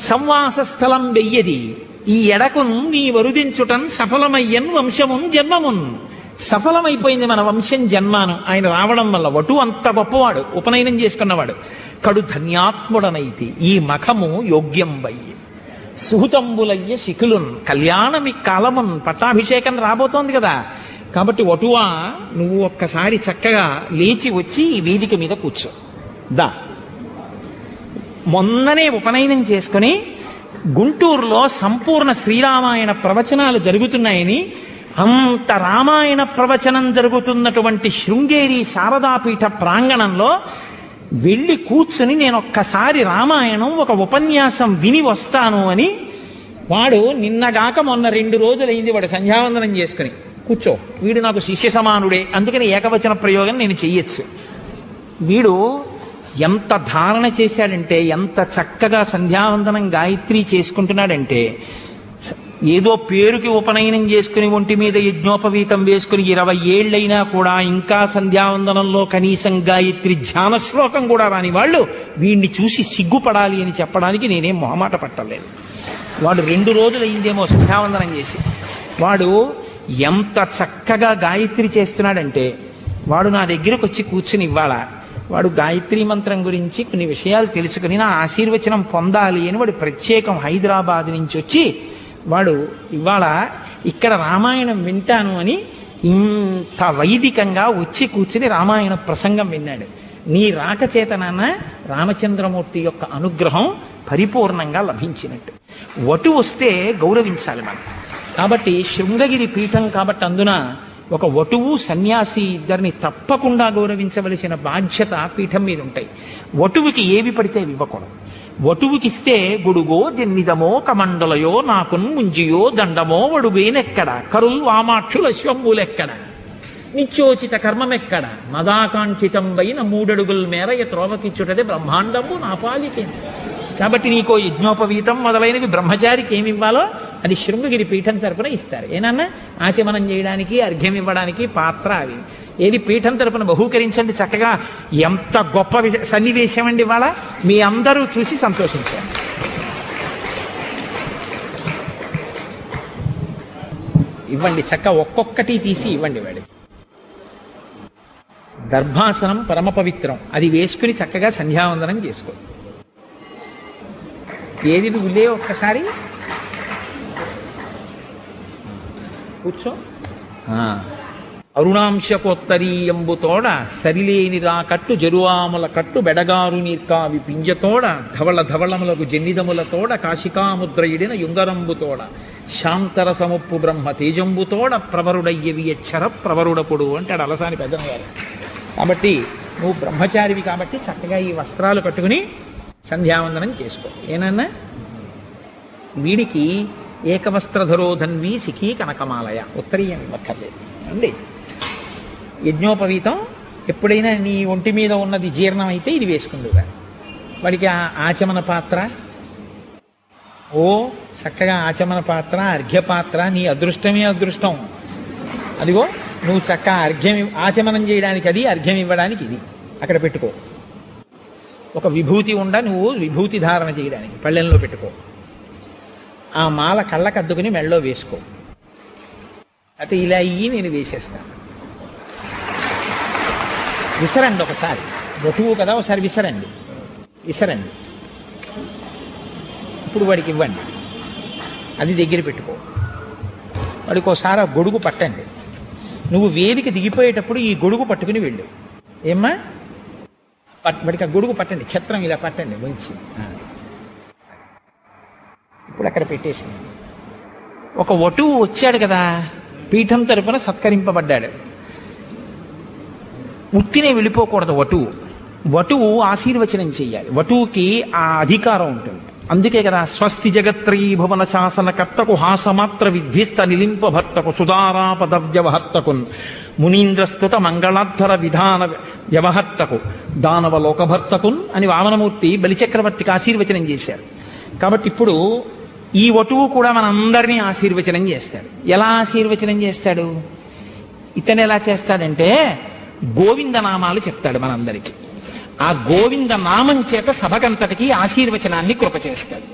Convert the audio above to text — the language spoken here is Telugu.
సంవాస స్థలం వెయ్యది ఈ ఎడకును నీ వరుదించుటన్ సఫలమయ్యన్ వంశమున్ జన్మమున్ సఫలమైపోయింది మన వంశం జన్మాను ఆయన రావడం వల్ల వటు అంత గొప్పవాడు ఉపనయనం చేసుకున్నవాడు కడు ధన్యాత్ముడనైతి ఈ మఖము యోగ్యం వయ్యి సుహృతంబులయ్య శిఖులున్ కళ్యాణమి కాలమున్ పట్టాభిషేకం రాబోతోంది కదా కాబట్టి వటువా నువ్వు ఒక్కసారి చక్కగా లేచి వచ్చి ఈ వేదిక మీద కూర్చో దా మొన్ననే ఉపనయనం చేసుకుని గుంటూరులో సంపూర్ణ శ్రీరామాయణ ప్రవచనాలు జరుగుతున్నాయని అంత రామాయణ ప్రవచనం జరుగుతున్నటువంటి శృంగేరి శారదాపీఠ ప్రాంగణంలో వెళ్ళి కూర్చుని నేను ఒక్కసారి రామాయణం ఒక ఉపన్యాసం విని వస్తాను అని వాడు నిన్నగాక మొన్న రెండు రోజులైంది వాడు సంధ్యావందనం చేసుకుని కూర్చో వీడు నాకు శిష్య సమానుడే అందుకని ఏకవచన ప్రయోగం నేను చెయ్యొచ్చు వీడు ఎంత ధారణ చేశాడంటే ఎంత చక్కగా సంధ్యావందనం గాయత్రి చేసుకుంటున్నాడంటే స- ఏదో పేరుకి ఉపనయనం చేసుకుని ఒంటి మీద యజ్ఞోపవీతం వేసుకుని ఇరవై ఏళ్ళైనా కూడా ఇంకా సంధ్యావందనంలో కనీసం గాయత్రి ధ్యాన శ్లోకం కూడా రాని వాళ్ళు వీడిని చూసి సిగ్గుపడాలి అని చెప్పడానికి నేనేం మొహమాట పట్టలేదు వాడు రెండు రోజులు అయిందేమో సంధ్యావందనం చేసి వాడు ఎంత చక్కగా గాయత్రి చేస్తున్నాడంటే వాడు నా దగ్గరకు వచ్చి కూర్చుని ఇవ్వాల వాడు గాయత్రి మంత్రం గురించి కొన్ని విషయాలు తెలుసుకుని నా ఆశీర్వచనం పొందాలి అని వాడు ప్రత్యేకం హైదరాబాద్ నుంచి వచ్చి వాడు ఇవాళ ఇక్కడ రామాయణం వింటాను అని ఇంత వైదికంగా వచ్చి కూర్చుని రామాయణ ప్రసంగం విన్నాడు నీ రాక చేత నాన్న రామచంద్రమూర్తి యొక్క అనుగ్రహం పరిపూర్ణంగా లభించినట్టు వటు వస్తే గౌరవించాలి మనం కాబట్టి శృంగగిరి పీఠం కాబట్టి అందున ఒక వటువు సన్యాసి ఇద్దరిని తప్పకుండా గౌరవించవలసిన బాధ్యత పీఠం మీద ఉంటాయి వటువుకి ఏవి పడితే అవి ఇవ్వకూడదు వటువుకిస్తే గొడుగో జన్నిదమో కమండలయో నాకున్ ముంజియో దండమో వడుగేనెక్కడ కరుల్ వామాక్షుల అశ్వంబులెక్కడ నిత్యోచిత కర్మమెక్కడ మదాకాంక్షితంబైన మూడడుగుల మేర ఈ త్రోవకిచ్చుటది బ్రహ్మాండము నా పాలికే కాబట్టి నీకో యజ్ఞోపవీతం మొదలైనవి బ్రహ్మచారికి ఏమి ఇవ్వాలో అది శృంగగిరి పీఠం తరపున ఇస్తారు ఏనన్నా ఆచమనం చేయడానికి అర్ఘ్యం ఇవ్వడానికి పాత్ర అవి ఏది పీఠం తరపున బహూకరించండి చక్కగా ఎంత గొప్ప విష సన్నివేశం అండి ఇవాళ మీ అందరూ చూసి సంతోషించారు ఇవ్వండి చక్క ఒక్కొక్కటి తీసి ఇవ్వండి వాడి దర్భాసనం పరమ పవిత్రం అది వేసుకుని చక్కగా సంధ్యావందనం చేసుకో ఏది నువ్వు లే ఒక్కసారి కూర్చో ఆ. అరుణాంశకోత్తరీయంబుతోడ సరిలేనిరా కట్టు జరువాముల కట్టు బెడగారు నీర్కావి పింజతోడ ధవళ ధవళములకు జన్నిదములతోడ కాశికాముద్రయుడిన యుంగరంబుతోడ శాంతర సముప్పు బ్రహ్మ తేజంబుతోడ ప్రవరుడయ్యవి ఎచ్చర ప్రవరుడపుడు అంటాడు అలసాని పెద్దన గారు కాబట్టి నువ్వు బ్రహ్మచారివి కాబట్టి చక్కగా ఈ వస్త్రాలు కట్టుకుని సంధ్యావందనం చేసుకో ఏనన్నా వీడికి ఏకవస్త్రధరో ధన్వి సిఖీ కనకమాలయ ఉత్తరీయం ఇవ్వక్కర్లేదు అండి యజ్ఞోపవీతం ఎప్పుడైనా నీ ఒంటి మీద ఉన్నది జీర్ణం అయితే ఇది వేసుకుందుగా వాడికి ఆ ఆచమన పాత్ర ఓ చక్కగా ఆచమన పాత్ర అర్ఘ్య పాత్ర నీ అదృష్టమే అదృష్టం అదిగో నువ్వు చక్క అర్ఘ్యం ఇవ్- ఆచమనం చేయడానికి అది అర్ఘ్యం ఇవ్వడానికి ఇది అక్కడ పెట్టుకో ఒక విభూతి ఉండ నువ్వు విభూతి ధారణ చేయడానికి పళ్ళెంలో పెట్టుకో ఆ మాల కళ్ళకు అద్దుకుని మెళ్ళలో వేసుకో అయితే ఇలా అయ్యి నేను వేసేస్తాను విసరండి ఒకసారి బొటువు కదా ఒకసారి విసరండి విసరండి ఇప్పుడు వాడికి ఇవ్వండి అది దగ్గర పెట్టుకో వాడికి ఒకసారి ఆ గొడుగు పట్టండి నువ్వు వేదిక దిగిపోయేటప్పుడు ఈ గొడుగు పట్టుకుని వెళ్ళు ఏమ్మా పట్ వాడికి ఆ గొడుగు పట్టండి ఛత్రం ఇలా పట్టండి మంచి ఇప్పుడు అక్కడ పెట్టేసింది ఒక వటువు వచ్చాడు కదా పీఠం తరపున సత్కరింపబడ్డాడు ఉత్తినే వెళ్ళిపోకూడదు వటువు వటువు ఆశీర్వచనం చెయ్యాలి వటువుకి ఆ అధికారం ఉంటుంది అందుకే కదా స్వస్తి జగత్రీ భువన శాసన కర్తకు హాసమాత్ర విధ్విస్త నిలింప భర్తకు సుధారాపద వ్యవహర్తకున్ మునీంద్రస్తుత మంగళాధ్వర విధాన వ్యవహర్తకు దానవ లోకభర్తకున్ అని వామనమూర్తి బలిచక్రవర్తికి ఆశీర్వచనం చేశారు కాబట్టి ఇప్పుడు ఈ వటువు కూడా మనందరినీ ఆశీర్వచనం చేస్తాడు ఎలా ఆశీర్వచనం చేస్తాడు ఇతను ఎలా చేస్తాడంటే గోవింద నామాలు చెప్తాడు మనందరికీ ఆ గోవింద నామం చేత సభకంతటికి ఆశీర్వచనాన్ని కృప చేస్తాడు